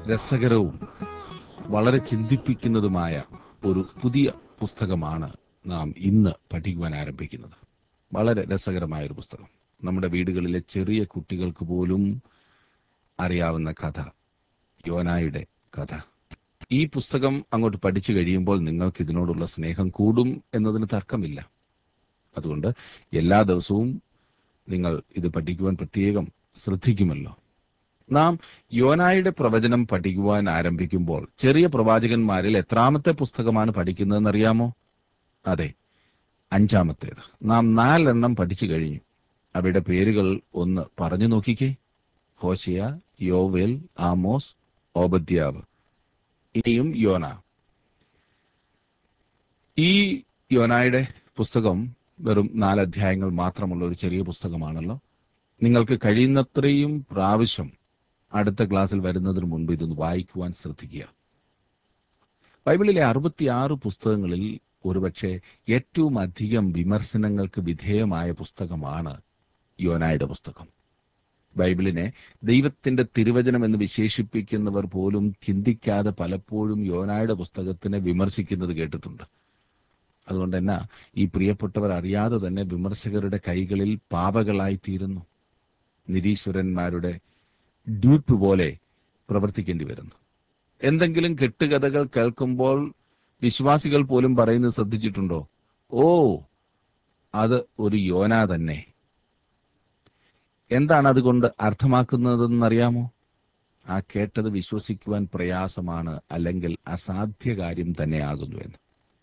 രസകരവും വളരെ ചിന്തിപ്പിക്കുന്നതുമായ ഒരു പുതിയ പുസ്തകമാണ് നാം ഇന്ന് പഠിക്കുവാൻ ആരംഭിക്കുന്നത് വളരെ രസകരമായ ഒരു പുസ്തകം നമ്മുടെ വീടുകളിലെ ചെറിയ കുട്ടികൾക്ക് പോലും അറിയാവുന്ന കഥ യോനായുടെ കഥ ഈ പുസ്തകം അങ്ങോട്ട് പഠിച്ചു കഴിയുമ്പോൾ നിങ്ങൾക്ക് ഇതിനോടുള്ള സ്നേഹം കൂടും എന്നതിന് തർക്കമില്ല അതുകൊണ്ട് എല്ലാ ദിവസവും നിങ്ങൾ ഇത് പഠിക്കുവാൻ പ്രത്യേകം ശ്രദ്ധിക്കുമല്ലോ നാം യോനായുടെ പ്രവചനം പഠിക്കുവാൻ ആരംഭിക്കുമ്പോൾ ചെറിയ പ്രവാചകന്മാരിൽ എത്രാമത്തെ പുസ്തകമാണ് പഠിക്കുന്നതെന്ന് അറിയാമോ അതെ അഞ്ചാമത്തേത് നാം നാലെണ്ണം പഠിച്ചു കഴിഞ്ഞു അവയുടെ പേരുകൾ ഒന്ന് പറഞ്ഞു നോക്കിക്കേ ഹോശിയ യോവേൽ ആമോസ് ഓബദ്യാവ് ഇനിയും യോന ഈ യോനായുടെ പുസ്തകം വെറും നാല് അധ്യായങ്ങൾ മാത്രമുള്ള ഒരു ചെറിയ പുസ്തകമാണല്ലോ നിങ്ങൾക്ക് കഴിയുന്നത്രയും പ്രാവശ്യം അടുത്ത ക്ലാസ്സിൽ വരുന്നതിന് മുൻപ് ഇതൊന്ന് വായിക്കുവാൻ ശ്രദ്ധിക്കുക ബൈബിളിലെ അറുപത്തിയാറ് പുസ്തകങ്ങളിൽ ഒരുപക്ഷെ ഏറ്റവും അധികം വിമർശനങ്ങൾക്ക് വിധേയമായ പുസ്തകമാണ് യോനായുടെ പുസ്തകം ബൈബിളിനെ ദൈവത്തിന്റെ തിരുവചനം എന്ന് വിശേഷിപ്പിക്കുന്നവർ പോലും ചിന്തിക്കാതെ പലപ്പോഴും യോനായുടെ പുസ്തകത്തിനെ വിമർശിക്കുന്നത് കേട്ടിട്ടുണ്ട് അതുകൊണ്ട് തന്നെ ഈ പ്രിയപ്പെട്ടവർ അറിയാതെ തന്നെ വിമർശകരുടെ കൈകളിൽ പാവകളായി തീരുന്നു നിരീശ്വരന്മാരുടെ ഡ്യൂപ്പ് പോലെ പ്രവർത്തിക്കേണ്ടി വരുന്നു എന്തെങ്കിലും കെട്ടുകഥകൾ കേൾക്കുമ്പോൾ വിശ്വാസികൾ പോലും പറയുന്നത് ശ്രദ്ധിച്ചിട്ടുണ്ടോ ഓ അത് ഒരു യോന തന്നെ എന്താണ് അതുകൊണ്ട് അർത്ഥമാക്കുന്നതെന്നറിയാമോ ആ കേട്ടത് വിശ്വസിക്കുവാൻ പ്രയാസമാണ് അല്ലെങ്കിൽ അസാധ്യ കാര്യം തന്നെയാകുന്നു എന്ന്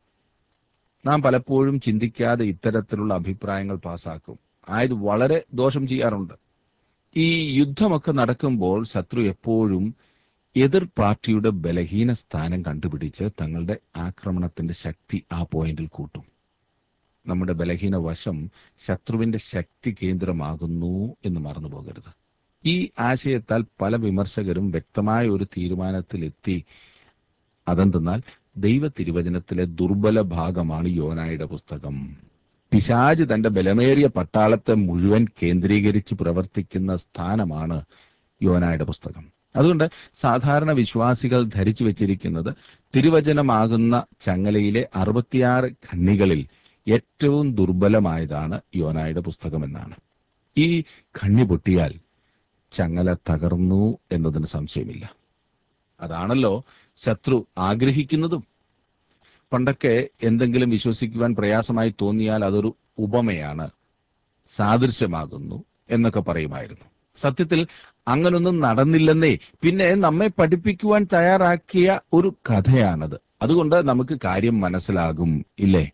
നാം പലപ്പോഴും ചിന്തിക്കാതെ ഇത്തരത്തിലുള്ള അഭിപ്രായങ്ങൾ പാസാക്കും ആയത് വളരെ ദോഷം ചെയ്യാറുണ്ട് ഈ യുദ്ധമൊക്കെ നടക്കുമ്പോൾ ശത്രു എപ്പോഴും എതിർ പാർട്ടിയുടെ ബലഹീന സ്ഥാനം കണ്ടുപിടിച്ച് തങ്ങളുടെ ആക്രമണത്തിന്റെ ശക്തി ആ പോയിന്റിൽ കൂട്ടും നമ്മുടെ ബലഹീന വശം ശത്രുവിന്റെ ശക്തി കേന്ദ്രമാകുന്നു എന്ന് മറന്നു പോകരുത് ഈ ആശയത്താൽ പല വിമർശകരും വ്യക്തമായ ഒരു തീരുമാനത്തിലെത്തി അതെന്തെന്നാൽ ദൈവ തിരുവചനത്തിലെ ദുർബല ഭാഗമാണ് യോനായുടെ പുസ്തകം പിശാജ് തന്റെ ബലമേറിയ പട്ടാളത്തെ മുഴുവൻ കേന്ദ്രീകരിച്ച് പ്രവർത്തിക്കുന്ന സ്ഥാനമാണ് യോനായുടെ പുസ്തകം അതുകൊണ്ട് സാധാരണ വിശ്വാസികൾ ധരിച്ചു വെച്ചിരിക്കുന്നത് തിരുവചനമാകുന്ന ചങ്ങലയിലെ അറുപത്തിയാറ് ഖണ്ണികളിൽ ഏറ്റവും ദുർബലമായതാണ് യോനായുടെ പുസ്തകമെന്നാണ് ഈ ഖണ്ണി പൊട്ടിയാൽ ചങ്ങല തകർന്നു എന്നതിന് സംശയമില്ല അതാണല്ലോ ശത്രു ആഗ്രഹിക്കുന്നതും പണ്ടൊക്കെ എന്തെങ്കിലും വിശ്വസിക്കുവാൻ പ്രയാസമായി തോന്നിയാൽ അതൊരു ഉപമയാണ് സാദൃശ്യമാകുന്നു എന്നൊക്കെ പറയുമായിരുന്നു സത്യത്തിൽ അങ്ങനൊന്നും നടന്നില്ലെന്നേ പിന്നെ നമ്മെ പഠിപ്പിക്കുവാൻ തയ്യാറാക്കിയ ഒരു കഥയാണത് അതുകൊണ്ട് നമുക്ക് കാര്യം മനസ്സിലാകും ഇല്ലേ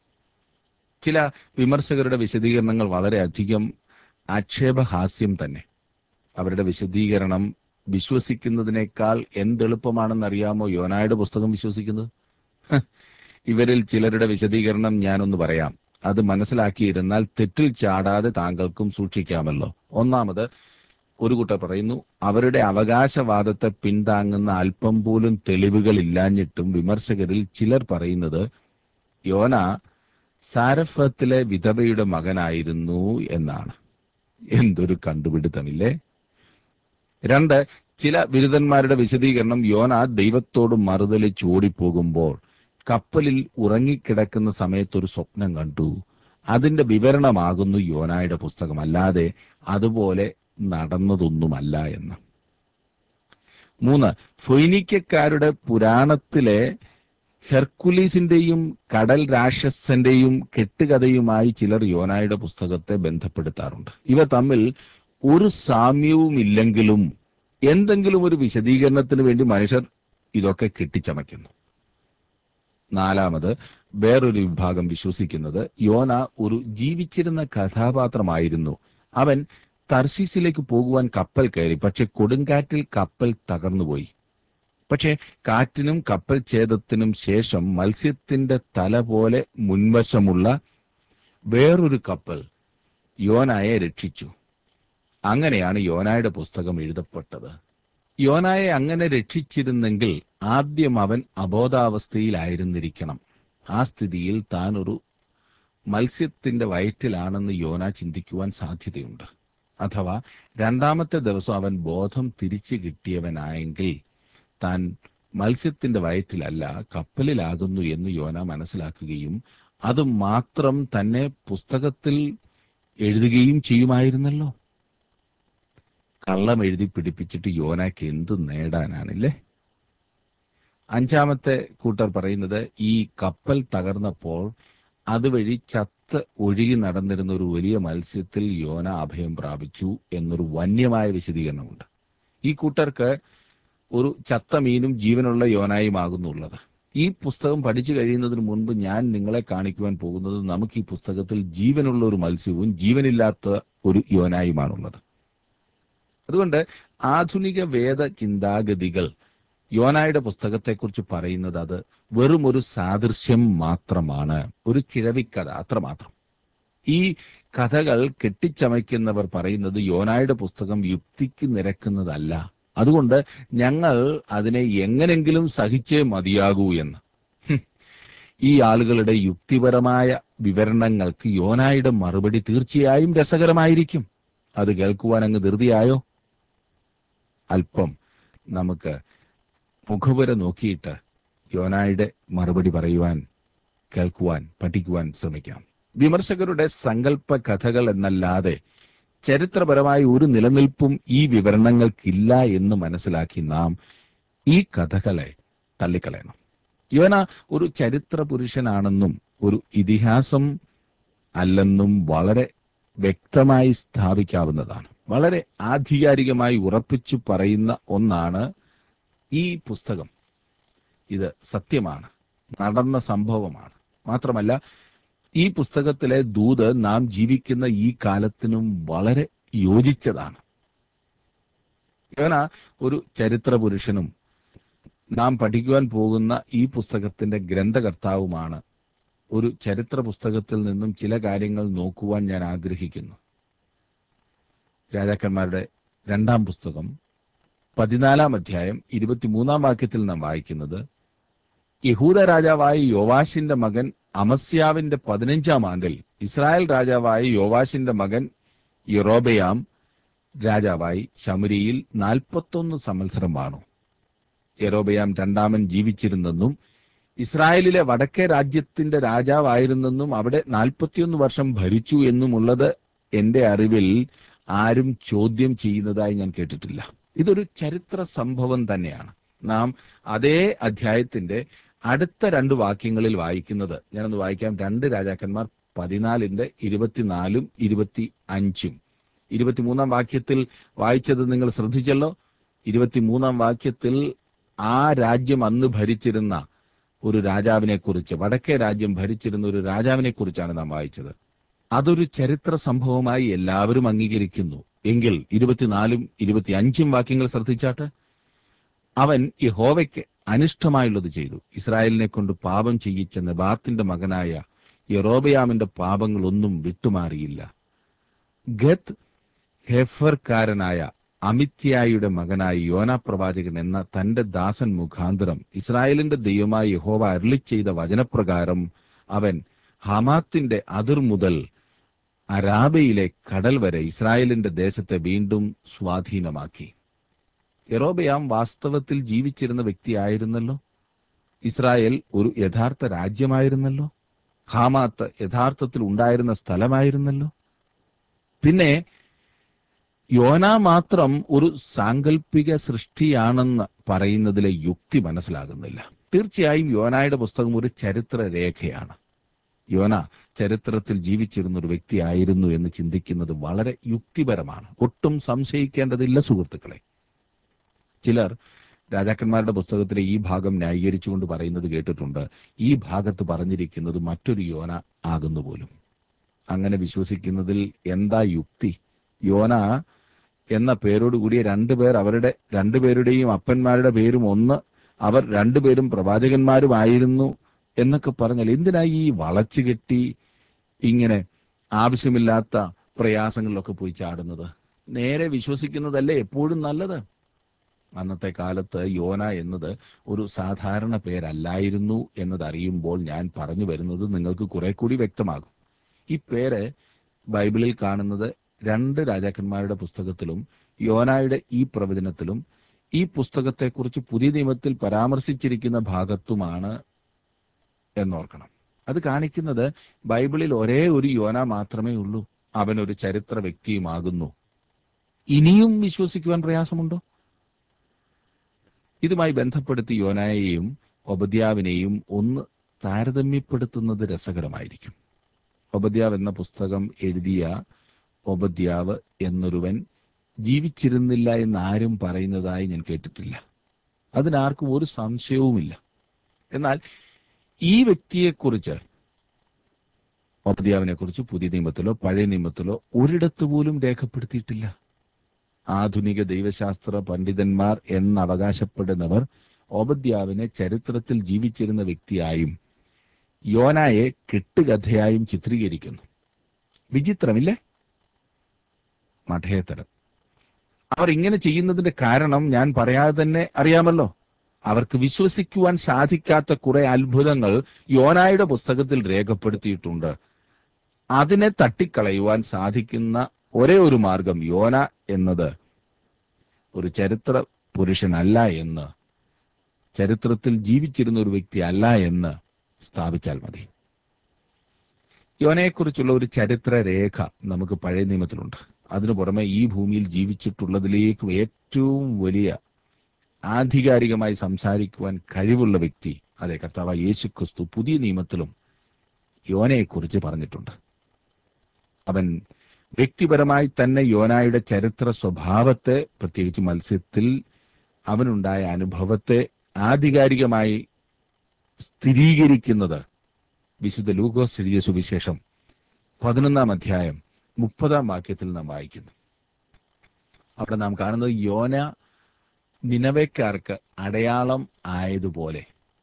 ചില വിമർശകരുടെ വിശദീകരണങ്ങൾ വളരെയധികം ആക്ഷേപഹാസ്യം തന്നെ അവരുടെ വിശദീകരണം വിശ്വസിക്കുന്നതിനേക്കാൾ എന്തെളുപ്പമാണെന്നറിയാമോ യോനായുടെ പുസ്തകം വിശ്വസിക്കുന്നത് ഹ്, ഇവരിൽ ചിലരുടെ വിശദീകരണം ഞാനൊന്ന് പറയാം അത് മനസ്സിലാക്കിയിരുന്നാൽ തെറ്റിൽ ചാടാതെ താങ്കൾക്കും സൂക്ഷിക്കാമല്ലോ ഒന്നാമത് ഒരു കൂട്ടർ പറയുന്നു അവരുടെ അവകാശവാദത്തെ പിന്താങ്ങുന്ന അല്പം പോലും തെളിവുകൾ ഇല്ലാഞ്ഞിട്ടും വിമർശകരിൽ ചിലർ പറയുന്നത് യോന സാരഫത്തിലെ വിധവയുടെ മകനായിരുന്നു എന്നാണ് എന്തൊരു കണ്ടുപിടുത്തമില്ലേ രണ്ട് ചില ബിരുദന്മാരുടെ വിശദീകരണം യോന ദൈവത്തോട് മറുതലിച്ച് ഓടിപ്പോകുമ്പോൾ കപ്പലിൽ ഉറങ്ങിക്കിടക്കുന്ന സമയത്ത് ഒരു സ്വപ്നം കണ്ടു അതിന്റെ വിവരണമാകുന്നു യോനായുടെ പുസ്തകം അല്ലാതെ അതുപോലെ നടന്നതൊന്നുമല്ല എന്ന് മൂന്ന് ഫൊയ്നിക്കക്കാരുടെ പുരാണത്തിലെ ഹെർക്കുലീസിന്റെയും കടൽ രാക്ഷസന്റെയും കെട്ടുകഥയുമായി ചിലർ യോനായുടെ പുസ്തകത്തെ ബന്ധപ്പെടുത്താറുണ്ട് ഇവ തമ്മിൽ ഒരു സാമ്യവുമില്ലെങ്കിലും എന്തെങ്കിലും ഒരു വിശദീകരണത്തിന് വേണ്ടി മനുഷ്യർ ഇതൊക്കെ കെട്ടിച്ചമയ്ക്കുന്നു നാലാമത് വേറൊരു വിഭാഗം വിശ്വസിക്കുന്നത് യോന ഒരു ജീവിച്ചിരുന്ന കഥാപാത്രമായിരുന്നു അവൻ തർശീസിലേക്ക് പോകുവാൻ കപ്പൽ കയറി പക്ഷെ കൊടുങ്കാറ്റിൽ കപ്പൽ തകർന്നുപോയി പക്ഷെ കാറ്റിനും കപ്പൽ ഛേദത്തിനും ശേഷം മത്സ്യത്തിന്റെ തല പോലെ മുൻവശമുള്ള വേറൊരു കപ്പൽ യോനായെ രക്ഷിച്ചു അങ്ങനെയാണ് യോനായുടെ പുസ്തകം എഴുതപ്പെട്ടത് യോനായെ അങ്ങനെ രക്ഷിച്ചിരുന്നെങ്കിൽ ആദ്യം അവൻ അബോധാവസ്ഥയിലായിരുന്നിരിക്കണം ആ സ്ഥിതിയിൽ താൻ ഒരു മത്സ്യത്തിന്റെ വയറ്റിലാണെന്ന് യോന ചിന്തിക്കുവാൻ സാധ്യതയുണ്ട് അഥവാ രണ്ടാമത്തെ ദിവസം അവൻ ബോധം തിരിച്ചു കിട്ടിയവനായെങ്കിൽ താൻ മത്സ്യത്തിന്റെ വയറ്റിലല്ല കപ്പലിലാകുന്നു എന്ന് യോന മനസ്സിലാക്കുകയും അത് മാത്രം തന്നെ പുസ്തകത്തിൽ എഴുതുകയും ചെയ്യുമായിരുന്നല്ലോ കള്ളം എഴുതി പിടിപ്പിച്ചിട്ട് യോനാക്ക് എന്ത് നേടാനാണല്ലേ അഞ്ചാമത്തെ കൂട്ടർ പറയുന്നത് ഈ കപ്പൽ തകർന്നപ്പോൾ അതുവഴി ചത്ത് ഒഴുകി നടന്നിരുന്ന ഒരു വലിയ മത്സ്യത്തിൽ യോന അഭയം പ്രാപിച്ചു എന്നൊരു വന്യമായ വിശദീകരണമുണ്ട് ഈ കൂട്ടർക്ക് ഒരു ചത്ത മീനും ജീവനുള്ള യോനായുമാകുന്നുള്ളത് ഈ പുസ്തകം പഠിച്ചു കഴിയുന്നതിന് മുൻപ് ഞാൻ നിങ്ങളെ കാണിക്കുവാൻ പോകുന്നത് നമുക്ക് ഈ പുസ്തകത്തിൽ ജീവനുള്ള ഒരു മത്സ്യവും ജീവനില്ലാത്ത ഒരു യോനായുമാണുള്ളത് അതുകൊണ്ട് ആധുനിക വേദ ചിന്താഗതികൾ യോനായുടെ പുസ്തകത്തെക്കുറിച്ച് പറയുന്നത് അത് വെറും ഒരു സാദൃശ്യം മാത്രമാണ് ഒരു കിഴവിക്കഥ അത്രമാത്രം ഈ കഥകൾ കെട്ടിച്ചമയ്ക്കുന്നവർ പറയുന്നത് യോനായുടെ പുസ്തകം യുക്തിക്ക് നിരക്കുന്നതല്ല അതുകൊണ്ട് ഞങ്ങൾ അതിനെ എങ്ങനെങ്കിലും സഹിച്ചേ മതിയാകൂ എന്ന് ഹും. ഈ ആളുകളുടെ യുക്തിപരമായ വിവരണങ്ങൾക്ക് യോനായുടെ മറുപടി തീർച്ചയായും രസകരമായിരിക്കും അത് കേൾക്കുവാൻ അങ്ങ് ധൃതിയായോ അല്പം നമുക്ക് മുഖപുര നോക്കിയിട്ട് യോനായുടെ മറുപടി പറയുവാൻ കേൾക്കുവാൻ പഠിക്കുവാൻ ശ്രമിക്കാം വിമർശകരുടെ സങ്കല്പ കഥകൾ എന്നല്ലാതെ ചരിത്രപരമായ ഒരു നിലനിൽപ്പും ഈ വിവരണങ്ങൾക്കില്ല എന്ന് മനസ്സിലാക്കി നാം ഈ കഥകളെ തള്ളിക്കളയണം യോന ഒരു ചരിത്ര പുരുഷനാണെന്നും ഒരു ഇതിഹാസം അല്ലെന്നും വളരെ വ്യക്തമായി സ്ഥാപിക്കാവുന്നതാണ് വളരെ ആധികാരികമായി ഉറപ്പിച്ചു പറയുന്ന ഒന്നാണ് ഈ പുസ്തകം ഇത് സത്യമാണ് നടന്ന സംഭവമാണ് മാത്രമല്ല ഈ പുസ്തകത്തിലെ ദൂത് നാം ജീവിക്കുന്ന ഈ കാലത്തിനും വളരെ യോജിച്ചതാണ് യോന ഒരു ചരിത്ര പുരുഷനും നാം പഠിക്കുവാൻ പോകുന്ന ഈ പുസ്തകത്തിന്റെ ഗ്രന്ഥകർത്താവുമാണ് ഒരു ചരിത്ര പുസ്തകത്തിൽ നിന്നും ചില കാര്യങ്ങൾ നോക്കുവാൻ ഞാൻ ആഗ്രഹിക്കുന്നു രാജാക്കന്മാരുടെ രണ്ടാം പുസ്തകം പതിനാലാം അധ്യായം ഇരുപത്തിമൂന്നാം വാക്യത്തിൽ നാം വായിക്കുന്നത് യഹൂദ രാജാവായ യോവാശിന്റെ മകൻ അമസ്യാവിന്റെ പതിനഞ്ചാം ആണ്ടിൽ ഇസ്രായേൽ രാജാവായ യോവാശിന്റെ മകൻ യൊറോബയാം രാജാവായി ശമരിയിൽ നാൽപ്പത്തൊന്ന് സംവത്സരം വാണു യറോബയാം രണ്ടാമൻ ജീവിച്ചിരുന്നെന്നും ഇസ്രായേലിലെ വടക്കേ രാജ്യത്തിന്റെ രാജാവായിരുന്നെന്നും അവിടെ നാൽപ്പത്തിയൊന്ന് വർഷം ഭരിച്ചു എന്നുമുള്ളത് എന്റെ അറിവിൽ ആരും ചോദ്യം ചെയ്യുന്നതായി ഞാൻ കേട്ടിട്ടില്ല ഇതൊരു ചരിത്ര സംഭവം തന്നെയാണ് നാം അതേ അധ്യായത്തിന്റെ അടുത്ത രണ്ട് വാക്യങ്ങളിൽ വായിക്കുന്നത് ഞാനൊന്ന് വായിക്കാം രണ്ട് രാജാക്കന്മാർ പതിനാലിന്റെ ഇരുപത്തിനാലും ഇരുപത്തി അഞ്ചും ഇരുപത്തിമൂന്നാം വാക്യത്തിൽ വായിച്ചത് നിങ്ങൾ ശ്രദ്ധിച്ചല്ലോ ഇരുപത്തിമൂന്നാം വാക്യത്തിൽ ആ രാജ്യം അന്ന് ഭരിച്ചിരുന്ന ഒരു രാജാവിനെ കുറിച്ച് വടക്കേ രാജ്യം ഭരിച്ചിരുന്ന ഒരു രാജാവിനെ കുറിച്ചാണ് നാം വായിച്ചത് അതൊരു ചരിത്ര സംഭവമായി എല്ലാവരും അംഗീകരിക്കുന്നു എങ്കിൽ ഇരുപത്തിനാലും ഇരുപത്തിയഞ്ചും വാക്യങ്ങൾ ശ്രദ്ധിച്ചാട്ട് അവൻ യഹോവയ്ക്ക് അനിഷ്ടമായുള്ളത് ചെയ്തു ഇസ്രായേലിനെ കൊണ്ട് പാപം ചെയ്യിച്ച നെബാത്തിന്റെ മകനായ യറോബയാമിന്റെ പാപങ്ങളൊന്നും വിട്ടുമാറിയില്ല ഗത്ത് ഹെഫർക്കാരനായ അമിത്യായുടെ മകനായ യോന പ്രവാചകൻ എന്ന തന്റെ ദാസൻ മുഖാന്തരം ഇസ്രായേലിന്റെ ദൈവമായ യഹോവ അരളി ചെയ്ത വചനപ്രകാരം അവൻ ഹമാത്തിന്റെ അതിർ മുതൽ അരാബയിലെ കടൽ വരെ ഇസ്രായേലിന്റെ ദേശത്തെ വീണ്ടും സ്വാധീനമാക്കി യറോബയാം വാസ്തവത്തിൽ ജീവിച്ചിരുന്ന വ്യക്തിയായിരുന്നല്ലോ ഇസ്രായേൽ ഒരു യഥാർത്ഥ രാജ്യമായിരുന്നല്ലോ ഹാമാത്ത് യഥാർത്ഥത്തിൽ ഉണ്ടായിരുന്ന സ്ഥലമായിരുന്നല്ലോ പിന്നെ യോന മാത്രം ഒരു സാങ്കല്പിക സൃഷ്ടിയാണെന്ന് പറയുന്നതിലെ യുക്തി മനസ്സിലാകുന്നില്ല തീർച്ചയായും യോനായുടെ പുസ്തകം ഒരു ചരിത്ര രേഖയാണ് യോന ചരിത്രത്തിൽ ജീവിച്ചിരുന്ന ഒരു വ്യക്തിയായിരുന്നു എന്ന് ചിന്തിക്കുന്നത് വളരെ യുക്തിപരമാണ് ഒട്ടും സംശയിക്കേണ്ടതില്ല സുഹൃത്തുക്കളെ ചിലർ രാജാക്കന്മാരുടെ പുസ്തകത്തിലെ ഈ ഭാഗം ന്യായീകരിച്ചുകൊണ്ട് പറയുന്നത് കേട്ടിട്ടുണ്ട് ഈ ഭാഗത്ത് പറഞ്ഞിരിക്കുന്നത് മറ്റൊരു യോന ആകുന്നു പോലും അങ്ങനെ വിശ്വസിക്കുന്നതിൽ എന്താ യുക്തി യോന എന്ന പേരോടുകൂടിയ രണ്ടുപേർ അവരുടെ രണ്ടുപേരുടെയും അപ്പന്മാരുടെ പേരും ഒന്ന് അവർ രണ്ടുപേരും പ്രവാചകന്മാരുമായിരുന്നു എന്നൊക്കെ പറഞ്ഞാൽ എന്തിനായി ഈ വളച്ചു കെട്ടി ഇങ്ങനെ ആവശ്യമില്ലാത്ത പ്രയാസങ്ങളിലൊക്കെ പോയി ചാടുന്നത് നേരെ വിശ്വസിക്കുന്നതല്ലേ എപ്പോഴും നല്ലത് അന്നത്തെ കാലത്ത് യോന എന്നത് ഒരു സാധാരണ പേരല്ലായിരുന്നു എന്നത് അറിയുമ്പോൾ ഞാൻ പറഞ്ഞു വരുന്നത് നിങ്ങൾക്ക് കുറെ കൂടി വ്യക്തമാകും ഈ പേര് ബൈബിളിൽ കാണുന്നത് രണ്ട് രാജാക്കന്മാരുടെ പുസ്തകത്തിലും യോനായുടെ ഈ പ്രവചനത്തിലും ഈ പുസ്തകത്തെക്കുറിച്ച് പുതിയ നിയമത്തിൽ പരാമർശിച്ചിരിക്കുന്ന ഭാഗത്തുമാണ് എന്നോർക്കണം അത് കാണിക്കുന്നത് ബൈബിളിൽ ഒരേ ഒരു യോന മാത്രമേ ഉള്ളൂ അവൻ ഒരു ചരിത്ര വ്യക്തിയുമാകുന്നു ഇനിയും വിശ്വസിക്കുവാൻ പ്രയാസമുണ്ടോ ഇതുമായി ബന്ധപ്പെടുത്തി യോനായെയും ഒബദ്യാവിനെയും ഒന്ന് താരതമ്യപ്പെടുത്തുന്നത് രസകരമായിരിക്കും ഒബദ്യാവ് എന്ന പുസ്തകം എഴുതിയ ഒബദ്യാവ് എന്നൊരുവൻ ജീവിച്ചിരുന്നില്ല എന്ന് ആരും പറയുന്നതായി ഞാൻ കേട്ടിട്ടില്ല അതിനാർക്കും ഒരു സംശയവുമില്ല എന്നാൽ ഈ വ്യക്തിയെക്കുറിച്ച് ഒബദ്യാവിനെ കുറിച്ച് പുതിയ നിയമത്തിലോ പഴയ നിയമത്തിലോ ഒരിടത്ത് പോലും രേഖപ്പെടുത്തിയിട്ടില്ല ആധുനിക ദൈവശാസ്ത്ര പണ്ഡിതന്മാർ എന്നവകാശപ്പെടുന്നവർ ഓബദ്യാവിനെ ചരിത്രത്തിൽ ജീവിച്ചിരുന്ന വ്യക്തിയായും യോനായെ കെട്ടുകഥയായും ചിത്രീകരിക്കുന്നു വിചിത്രമില്ലേ മഠേതരം അവർ ഇങ്ങനെ ചെയ്യുന്നതിന്റെ കാരണം ഞാൻ പറയാതെ തന്നെ അറിയാമല്ലോ അവർക്ക് വിശ്വസിക്കുവാൻ സാധിക്കാത്ത കുറെ അത്ഭുതങ്ങൾ യോനായുടെ പുസ്തകത്തിൽ രേഖപ്പെടുത്തിയിട്ടുണ്ട് അതിനെ തട്ടിക്കളയുവാൻ സാധിക്കുന്ന ഒരേ ഒരു മാർഗം യോന എന്നത് ഒരു ചരിത്ര പുരുഷനല്ല എന്ന് ചരിത്രത്തിൽ ജീവിച്ചിരുന്ന ഒരു വ്യക്തി അല്ല എന്ന് സ്ഥാപിച്ചാൽ മതി യോനയെക്കുറിച്ചുള്ള ഒരു ചരിത്ര രേഖ നമുക്ക് പഴയ നിയമത്തിലുണ്ട് അതിനു പുറമെ ഈ ഭൂമിയിൽ ജീവിച്ചിട്ടുള്ളതിലേക്കും ഏറ്റവും വലിയ ആധികാരികമായി സംസാരിക്കുവാൻ കഴിവുള്ള വ്യക്തി അതെ കർത്താവ് യേശു ക്രിസ്തു പുതിയ നിയമത്തിലും യോനയെക്കുറിച്ച് പറഞ്ഞിട്ടുണ്ട് അവൻ വ്യക്തിപരമായി തന്നെ യോനായുടെ ചരിത്ര സ്വഭാവത്തെ പ്രത്യേകിച്ച് മത്സ്യത്തിൽ അവനുണ്ടായ അനുഭവത്തെ ആധികാരികമായി സ്ഥിരീകരിക്കുന്നത് വിശുദ്ധ ലൂക്കോസ് എഴുതിയ സുവിശേഷം പതിനൊന്നാം അധ്യായം മുപ്പതാം വാക്യത്തിൽ നാം വായിക്കുന്നു അവിടെ നാം കാണുന്നത് യോന നിനവയ്ക്കാർക്ക് അടയാളം ആയതുപോലെ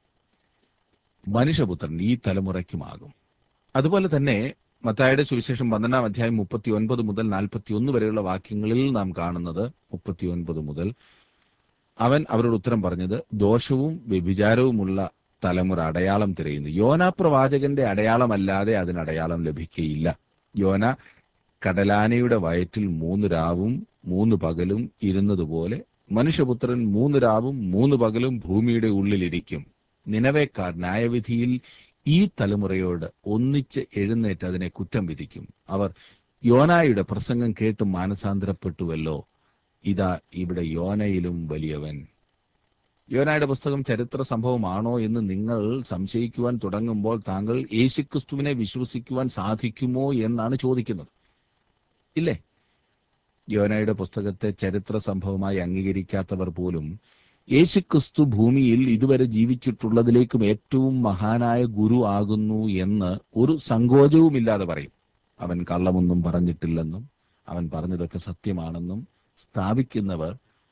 മനുഷ്യപുത്രൻ ഈ തലമുറയ്ക്കുമാകും അതുപോലെ തന്നെ മത്തായുടെ സുവിശേഷം പന്ത്രണ്ടാം അധ്യായം മുപ്പത്തി ഒൻപത് മുതൽ നാൽപ്പത്തി ഒന്ന് വരെയുള്ള വാക്യങ്ങളിൽ നാം കാണുന്നത് മുപ്പത്തി ഒൻപത് മുതൽ അവൻ അവരോട് ഉത്തരം പറഞ്ഞത് ദോഷവും വ്യഭിചാരവുമുള്ള തലമുറ അടയാളം തിരയുന്നു യോന പ്രവാചകന്റെ അടയാളമല്ലാതെ അതിന് അടയാളം ലഭിക്കുകയില്ല യോന കടലാനയുടെ വയറ്റിൽ മൂന്ന് രാവും മൂന്ന് പകലും ഇരുന്നതുപോലെ മനുഷ്യപുത്രൻ മൂന്ന് രാവും മൂന്ന് പകലും ഭൂമിയുടെ ഉള്ളിലിരിക്കും നിലവേക്കാർ ന്യായവിധിയിൽ ഈ തലമുറയോട് ഒന്നിച്ച് എഴുന്നേറ്റ് അതിനെ കുറ്റം വിധിക്കും അവർ യോനായുടെ പ്രസംഗം കേട്ട് മാനസാന്തരപ്പെട്ടുവല്ലോ ഇതാ ഇവിടെ യോനയിലും വലിയവൻ യോനായുടെ പുസ്തകം ചരിത്ര സംഭവമാണോ എന്ന് നിങ്ങൾ സംശയിക്കുവാൻ തുടങ്ങുമ്പോൾ താങ്കൾ യേശുക്രിസ്തുവിനെ വിശ്വസിക്കുവാൻ സാധിക്കുമോ എന്നാണ് ചോദിക്കുന്നത് ഇല്ലേ യോനായുടെ പുസ്തകത്തെ ചരിത്ര സംഭവമായി അംഗീകരിക്കാത്തവർ പോലും യേശുക്രിസ്തു ഭൂമിയിൽ ഇതുവരെ ജീവിച്ചിട്ടുള്ളതിലേക്കും ഏറ്റവും മഹാനായ ഗുരു ആകുന്നു എന്ന് ഒരു സങ്കോചവുമില്ലാതെ പറയും അവൻ കള്ളമൊന്നും പറഞ്ഞിട്ടില്ലെന്നും അവൻ പറഞ്ഞതൊക്കെ സത്യമാണെന്നും സ്ഥാപിക്കുന്നവർ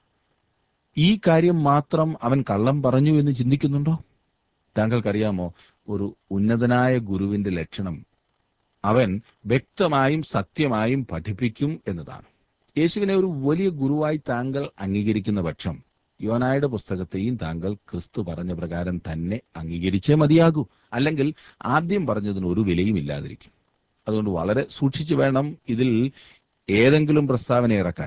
ഈ കാര്യം മാത്രം അവൻ കള്ളം പറഞ്ഞു എന്ന് ചിന്തിക്കുന്നുണ്ടോ താങ്കൾക്കറിയാമോ ഒരു ഉന്നതനായ ഗുരുവിന്റെ ലക്ഷണം അവൻ വ്യക്തമായും സത്യമായും പഠിപ്പിക്കും എന്നതാണ് യേശുവിനെ ഒരു വലിയ ഗുരുവായി താങ്കൾ അംഗീകരിക്കുന്ന പക്ഷം യോനായുടെ പുസ്തകത്തെയും താങ്കൾ ക്രിസ്തു പറഞ്ഞ പ്രകാരം തന്നെ അംഗീകരിച്ചേ മതിയാകൂ അല്ലെങ്കിൽ ആദ്യം പറഞ്ഞതിന് ഒരു വിലയും ഇല്ലാതിരിക്കും അതുകൊണ്ട് വളരെ സൂക്ഷിച്ചു വേണം ഇതിൽ ഏതെങ്കിലും പ്രസ്താവന ഇറക്കാൻ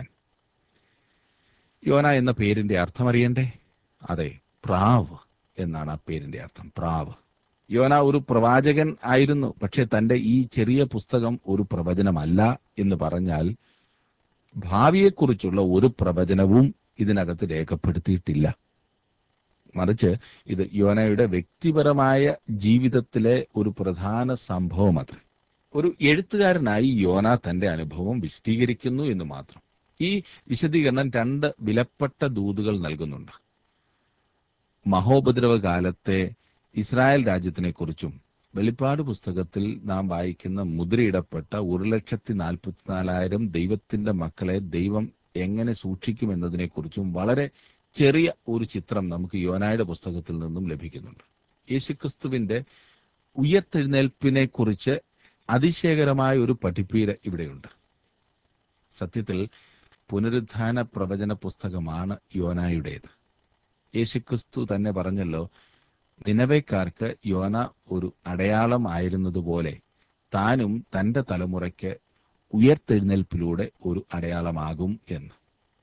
യോന എന്ന പേരിന്റെ അർത്ഥം അറിയണ്ടേ അതെ പ്രാവ് എന്നാണ് ആ പേരിന്റെ അർത്ഥം പ്രാവ് യോന ഒരു പ്രവാചകൻ ആയിരുന്നു പക്ഷെ തന്റെ ഈ ചെറിയ പുസ്തകം ഒരു പ്രവചനമല്ല എന്ന് പറഞ്ഞാൽ ഭാവിയെക്കുറിച്ചുള്ള ഒരു പ്രവചനവും ഇതിനകത്ത് രേഖപ്പെടുത്തിയിട്ടില്ല മറിച്ച് ഇത് യോനയുടെ വ്യക്തിപരമായ ജീവിതത്തിലെ ഒരു പ്രധാന സംഭവം അത്ര ഒരു എഴുത്തുകാരനായി യോന തന്റെ അനുഭവം വിശദീകരിക്കുന്നു എന്ന് മാത്രം ഈ വിശദീകരണം രണ്ട് വിലപ്പെട്ട ദൂതുകൾ നൽകുന്നുണ്ട് മഹോപദ്രവ കാലത്തെ ഇസ്രായേൽ രാജ്യത്തിനെ കുറിച്ചും വെളിപ്പാട് പുസ്തകത്തിൽ നാം വായിക്കുന്ന മുദ്രയിടപ്പെട്ട ഒരു ലക്ഷത്തി നാൽപ്പത്തിനാലായിരം ദൈവത്തിന്റെ മക്കളെ ദൈവം എങ്ങനെ സൂക്ഷിക്കും എന്നതിനെക്കുറിച്ചും വളരെ ചെറിയ ഒരു ചിത്രം നമുക്ക് യോനായുടെ പുസ്തകത്തിൽ നിന്നും ലഭിക്കുന്നുണ്ട് യേശുക്രിസ്തുവിന്റെ ഉയർത്തെഴുന്നേൽപ്പിനെ കുറിച്ച് അതിശയകരമായ ഒരു പഠിപ്പീര് ഇവിടെയുണ്ട് സത്യത്തിൽ പുനരുത്ഥാന പ്രവചന പുസ്തകമാണ് യോനായുടേത് യേശുക്രിസ്തു തന്നെ പറഞ്ഞല്ലോ നിലവേക്കാർക്ക് യോന ഒരു അടയാളം ആയിരുന്നതുപോലെ താനും തന്റെ തലമുറയ്ക്ക് ഉയർത്തെഴുന്നേൽപ്പിലൂടെ ഒരു അടയാളമാകും എന്ന്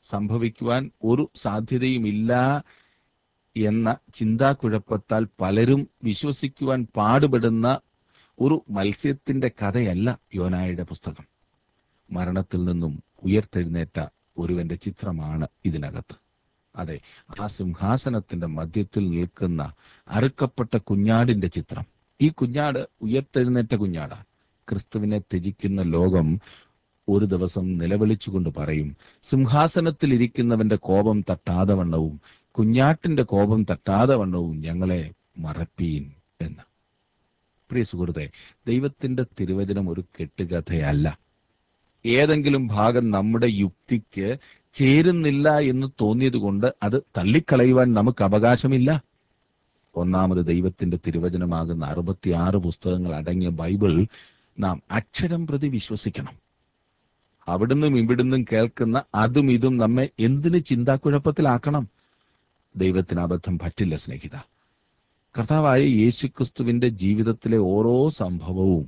സംഭവിക്കുവാൻ ഒരു സാധ്യതയുമില്ല എന്ന ചിന്താക്കുഴപ്പത്താൽ പലരും വിശ്വസിക്കുവാൻ പാടുപെടുന്ന ഒരു മത്സ്യത്തിന്റെ കഥയല്ല യോനായുടെ പുസ്തകം മരണത്തിൽ നിന്നും ഉയർത്തെഴുന്നേറ്റ ഒരുവന്റെ ചിത്രമാണ് ഇതിനകത്ത് അതെ ആ സിംഹാസനത്തിന്റെ മധ്യത്തിൽ നിൽക്കുന്ന അറുക്കപ്പെട്ട കുഞ്ഞാടിന്റെ ചിത്രം ഈ കുഞ്ഞാട് ഉയർത്തെഴുന്നേറ്റ കുഞ്ഞാടാണ് ക്രിസ്തുവിനെ ത്യജിക്കുന്ന ലോകം ഒരു ദിവസം നിലവിളിച്ചുകൊണ്ട് പറയും സിംഹാസനത്തിൽ ഇരിക്കുന്നവന്റെ കോപം തട്ടാതെ വണ്ണവും കുഞ്ഞാട്ടിന്റെ കോപം തട്ടാതെ വണ്ണവും ഞങ്ങളെ മറപ്പീൻ എന്ന് പ്രിയ സുഹൃത്തെ ദൈവത്തിന്റെ തിരുവചനം ഒരു കെട്ടുകഥയല്ല ഏതെങ്കിലും ഭാഗം നമ്മുടെ യുക്തിക്ക് ചേരുന്നില്ല എന്ന് തോന്നിയതുകൊണ്ട് അത് തള്ളിക്കളയുവാൻ നമുക്ക് അവകാശമില്ല ഒന്നാമത് ദൈവത്തിന്റെ തിരുവചനമാകുന്ന അറുപത്തിയാറ് പുസ്തകങ്ങൾ അടങ്ങിയ ബൈബിൾ നാം അക്ഷരം പ്രതി വിശ്വസിക്കണം അവിടുന്നും ഇവിടുന്നും കേൾക്കുന്ന അതും ഇതും നമ്മെ എന്തിന് ചിന്താക്കുഴപ്പത്തിലാക്കണം ദൈവത്തിന് അബദ്ധം പറ്റില്ല സ്നേഹിത കർത്താവായ യേശുക്രിസ്തുവിന്റെ ജീവിതത്തിലെ ഓരോ സംഭവവും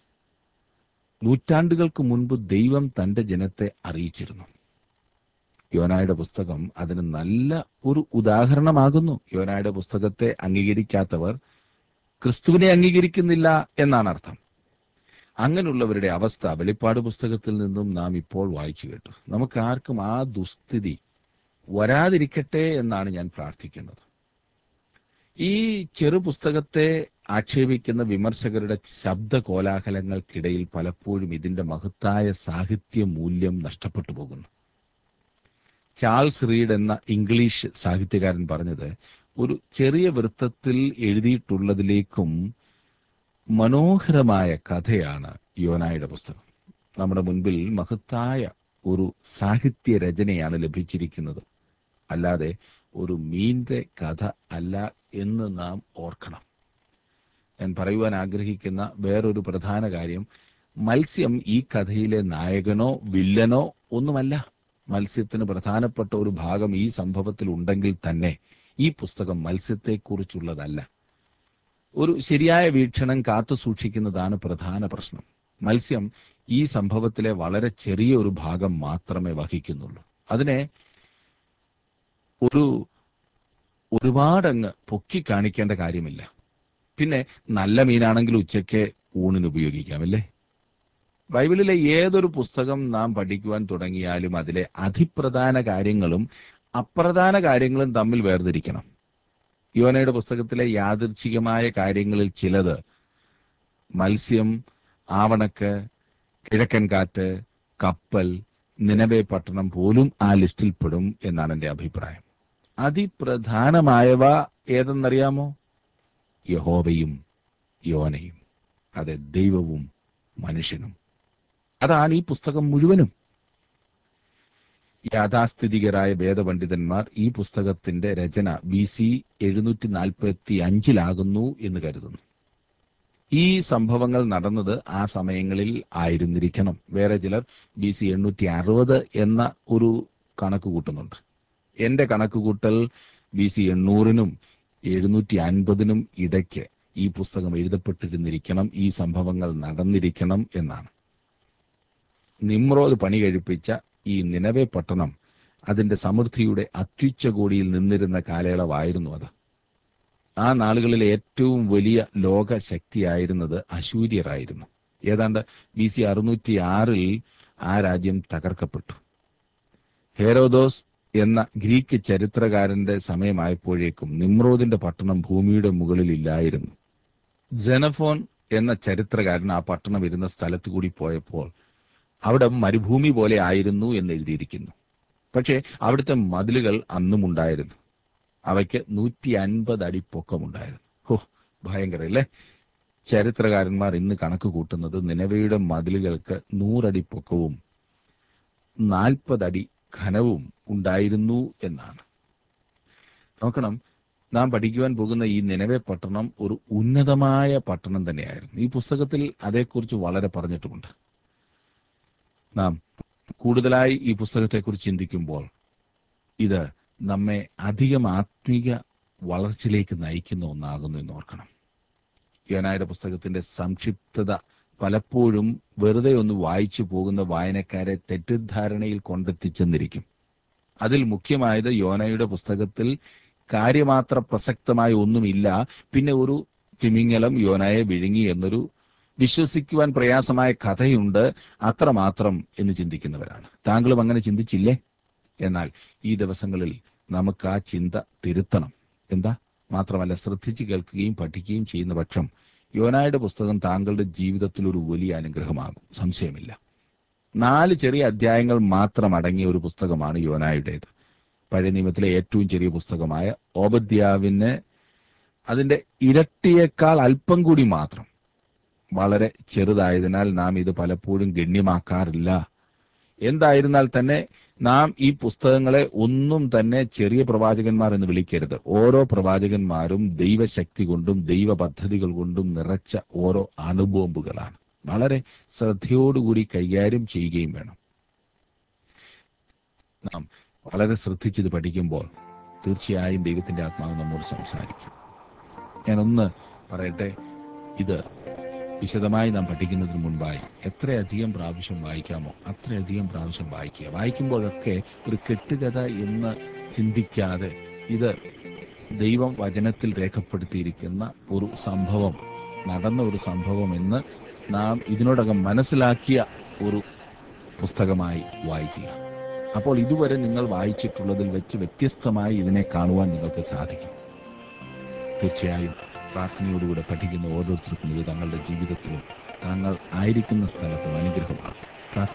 നൂറ്റാണ്ടുകൾക്ക് മുൻപ് ദൈവം തന്റെ ജനത്തെ അറിയിച്ചിരുന്നു യോനായുടെ പുസ്തകം അതിന് നല്ല ഒരു ഉദാഹരണമാകുന്നു യോനായുടെ പുസ്തകത്തെ അംഗീകരിക്കാത്തവർ ക്രിസ്തുവിനെ അംഗീകരിക്കുന്നില്ല എന്നാണ് അർത്ഥം അങ്ങനെയുള്ളവരുടെ അവസ്ഥ വെളിപ്പാട് പുസ്തകത്തിൽ നിന്നും നാം ഇപ്പോൾ വായിച്ചു കേട്ടു നമുക്ക് ആർക്കും ആ ദുസ്ഥിതി വരാതിരിക്കട്ടെ എന്നാണ് ഞാൻ പ്രാർത്ഥിക്കുന്നത് ഈ ചെറു പുസ്തകത്തെ ആക്ഷേപിക്കുന്ന വിമർശകരുടെ ശബ്ദ കോലാഹലങ്ങൾക്കിടയിൽ പലപ്പോഴും ഇതിന്റെ മഹത്തായ സാഹിത്യ മൂല്യം നഷ്ടപ്പെട്ടു പോകുന്നു ചാൾസ് റീഡ് എന്ന ഇംഗ്ലീഷ് സാഹിത്യകാരൻ പറഞ്ഞത് ഒരു ചെറിയ വൃത്തത്തിൽ എഴുതിയിട്ടുള്ളതിലേക്കും മനോഹരമായ കഥയാണ് യോനായുടെ പുസ്തകം നമ്മുടെ മുൻപിൽ മഹത്തായ ഒരു സാഹിത്യ രചനയാണ് ലഭിച്ചിരിക്കുന്നത് അല്ലാതെ ഒരു മീന്റെ കഥ അല്ല എന്ന് നാം ഓർക്കണം ഞാൻ പറയുവാൻ ആഗ്രഹിക്കുന്ന വേറൊരു പ്രധാന കാര്യം മത്സ്യം ഈ കഥയിലെ നായകനോ വില്ലനോ ഒന്നുമല്ല മത്സ്യത്തിന് പ്രധാനപ്പെട്ട ഒരു ഭാഗം ഈ സംഭവത്തിൽ ഉണ്ടെങ്കിൽ തന്നെ ഈ പുസ്തകം മത്സ്യത്തെക്കുറിച്ചുള്ളതല്ല ഒരു ശരിയായ വീക്ഷണം കാത്തു സൂക്ഷിക്കുന്നതാണ് പ്രധാന പ്രശ്നം മത്സ്യം ഈ സംഭവത്തിലെ വളരെ ചെറിയ ഒരു ഭാഗം മാത്രമേ വഹിക്കുന്നുള്ളൂ അതിനെ ഒരു ഒരുപാടങ്ങ് പൊക്കി കാണിക്കേണ്ട കാര്യമില്ല പിന്നെ നല്ല മീനാണെങ്കിൽ ഉച്ചയ്ക്ക് ഊണിന് ഉപയോഗിക്കാം അല്ലേ ബൈബിളിലെ ഏതൊരു പുസ്തകം നാം പഠിക്കുവാൻ തുടങ്ങിയാലും അതിലെ അതിപ്രധാന കാര്യങ്ങളും അപ്രധാന കാര്യങ്ങളും തമ്മിൽ വേർതിരിക്കണം യോനയുടെ പുസ്തകത്തിലെ യാദൃച്ഛികമായ കാര്യങ്ങളിൽ ചിലത് മത്സ്യം ആവണക്ക് കിഴക്കൻ കാറ്റ് കപ്പൽ നിലവെ പട്ടണം പോലും ആ ലിസ്റ്റിൽ പെടും എന്നാണ് എന്റെ അഭിപ്രായം അതിപ്രധാനമായവ ഏതെന്നറിയാമോ യഹോവയും യോനയും അതെ ദൈവവും മനുഷ്യനും അതാണ് ഈ പുസ്തകം മുഴുവനും യാഥാസ്ഥിതികരായ വേദപണ്ഡിതന്മാർ ഈ പുസ്തകത്തിന്റെ രചന ബി സി എഴുന്നൂറ്റി നാൽപ്പത്തി അഞ്ചിലാകുന്നു എന്ന് കരുതുന്നു ഈ സംഭവങ്ങൾ നടന്നത് ആ സമയങ്ങളിൽ ആയിരുന്നിരിക്കണം വേറെ ചിലർ ബി സി എണ്ണൂറ്റി അറുപത് എന്ന ഒരു കണക്ക് കൂട്ടുന്നുണ്ട് എന്റെ കണക്കുകൂട്ടൽ ബി സി എണ്ണൂറിനും എഴുന്നൂറ്റി അൻപതിനും ഇടയ്ക്ക് ഈ പുസ്തകം എഴുതപ്പെട്ടിരുന്നിരിക്കണം ഈ സംഭവങ്ങൾ നടന്നിരിക്കണം എന്നാണ് നിമ്രോദ് പണി കഴിപ്പിച്ച ഈ നിലവെ പട്ടണം അതിന്റെ സമൃദ്ധിയുടെ അത്യുച്ചകോടിയിൽ നിന്നിരുന്ന കാലയളവായിരുന്നു അത് ആ നാളുകളിലെ ഏറ്റവും വലിയ ലോക ശക്തിയായിരുന്നത് അശൂര്യരായിരുന്നു ഏതാണ്ട് ബി സി അറുന്നൂറ്റി ആറിൽ ആ രാജ്യം തകർക്കപ്പെട്ടു ഹേരോദോസ് എന്ന ഗ്രീക്ക് ചരിത്രകാരന്റെ സമയമായപ്പോഴേക്കും നിമ്രോദിന്റെ പട്ടണം ഭൂമിയുടെ മുകളിൽ ഇല്ലായിരുന്നു ജനഫോൺ എന്ന ചരിത്രകാരൻ ആ പട്ടണം ഇരുന്ന സ്ഥലത്തു കൂടി പോയപ്പോൾ അവിടെ മരുഭൂമി പോലെ ആയിരുന്നു എന്ന് എഴുതിയിരിക്കുന്നു പക്ഷേ അവിടുത്തെ മതിലുകൾ അന്നും ഉണ്ടായിരുന്നു അവയ്ക്ക് നൂറ്റി അൻപത് അടി പൊക്കമുണ്ടായിരുന്നു ഹോ ഭയങ്കര അല്ലേ ചരിത്രകാരന്മാർ ഇന്ന് കണക്ക് കൂട്ടുന്നത് നിലവയുടെ മതിലുകൾക്ക് നൂറടി പൊക്കവും നാൽപ്പതടി ഘനവും ഉണ്ടായിരുന്നു എന്നാണ് നോക്കണം നാം പഠിക്കുവാൻ പോകുന്ന ഈ നിലവെ പട്ടണം ഒരു ഉന്നതമായ പട്ടണം തന്നെയായിരുന്നു ഈ പുസ്തകത്തിൽ അതേക്കുറിച്ച് വളരെ പറഞ്ഞിട്ടുമുണ്ട് നാം കൂടുതലായി ഈ പുസ്തകത്തെക്കുറിച്ച് ചിന്തിക്കുമ്പോൾ ഇത് നമ്മെ അധികം ആത്മീക വളർച്ചയിലേക്ക് നയിക്കുന്ന ഒന്നാകുന്നു എന്ന് ഓർക്കണം യോനായുടെ പുസ്തകത്തിന്റെ സംക്ഷിപ്തത പലപ്പോഴും വെറുതെ ഒന്ന് വായിച്ചു പോകുന്ന വായനക്കാരെ തെറ്റിദ്ധാരണയിൽ കൊണ്ടെത്തിച്ചെന്നിരിക്കും അതിൽ മുഖ്യമായത് യോനയുടെ പുസ്തകത്തിൽ കാര്യമാത്ര പ്രസക്തമായ ഒന്നുമില്ല പിന്നെ ഒരു തിമിങ്ങലം യോനയെ വിഴുങ്ങി എന്നൊരു വിശ്വസിക്കുവാൻ പ്രയാസമായ കഥയുണ്ട് അത്രമാത്രം എന്ന് ചിന്തിക്കുന്നവരാണ് താങ്കളും അങ്ങനെ ചിന്തിച്ചില്ലേ എന്നാൽ ഈ ദിവസങ്ങളിൽ നമുക്ക് ആ ചിന്ത തിരുത്തണം എന്താ മാത്രമല്ല ശ്രദ്ധിച്ച് കേൾക്കുകയും പഠിക്കുകയും ചെയ്യുന്ന പക്ഷം യോനായുടെ പുസ്തകം താങ്കളുടെ ജീവിതത്തിൽ ഒരു വലിയ അനുഗ്രഹമാകും സംശയമില്ല നാല് ചെറിയ അധ്യായങ്ങൾ മാത്രം അടങ്ങിയ ഒരു പുസ്തകമാണ് യോനായുടേത് പഴയ നിയമത്തിലെ ഏറ്റവും ചെറിയ പുസ്തകമായ ഓബദ്യാവിന് അതിന്റെ ഇരട്ടിയേക്കാൾ അല്പം കൂടി മാത്രം വളരെ ചെറുതായതിനാൽ നാം ഇത് പലപ്പോഴും ഗണ്യമാക്കാറില്ല എന്തായിരുന്നാൽ തന്നെ നാം ഈ പുസ്തകങ്ങളെ ഒന്നും തന്നെ ചെറിയ പ്രവാചകന്മാർ എന്ന് വിളിക്കരുത് ഓരോ പ്രവാചകന്മാരും ദൈവശക്തി കൊണ്ടും ദൈവ പദ്ധതികൾ കൊണ്ടും നിറച്ച ഓരോ അണുബോംബുകളാണ് വളരെ ശ്രദ്ധയോടുകൂടി കൈകാര്യം ചെയ്യുകയും വേണം നാം വളരെ ശ്രദ്ധിച്ചിത് പഠിക്കുമ്പോൾ തീർച്ചയായും ദൈവത്തിന്റെ ആത്മാവ് നമ്മോട് സംസാരിക്കും ഞാനൊന്ന് പറയട്ടെ ഇത് വിശദമായി നാം പഠിക്കുന്നതിന് മുൻപായി എത്രയധികം പ്രാവശ്യം വായിക്കാമോ അത്രയധികം പ്രാവശ്യം വായിക്കുക വായിക്കുമ്പോഴൊക്കെ ഒരു കെട്ടുകഥ എന്ന് ചിന്തിക്കാതെ ഇത് ദൈവം വചനത്തിൽ രേഖപ്പെടുത്തിയിരിക്കുന്ന ഒരു സംഭവം നടന്ന ഒരു സംഭവം എന്ന് നാം ഇതിനോടകം മനസ്സിലാക്കിയ ഒരു പുസ്തകമായി വായിക്കുക അപ്പോൾ ഇതുവരെ നിങ്ങൾ വായിച്ചിട്ടുള്ളതിൽ വെച്ച് വ്യത്യസ്തമായി ഇതിനെ കാണുവാൻ നിങ്ങൾക്ക് സാധിക്കും തീർച്ചയായും പ്രാർത്ഥനയോടുകൂടെ പഠിക്കുന്ന ഓരോരുത്തർക്കും ഇത് തങ്ങളുടെ ജീവിതത്തിലും താങ്കൾ ആയിരിക്കുന്ന സ്ഥലത്തും അനുഗ്രഹമാകും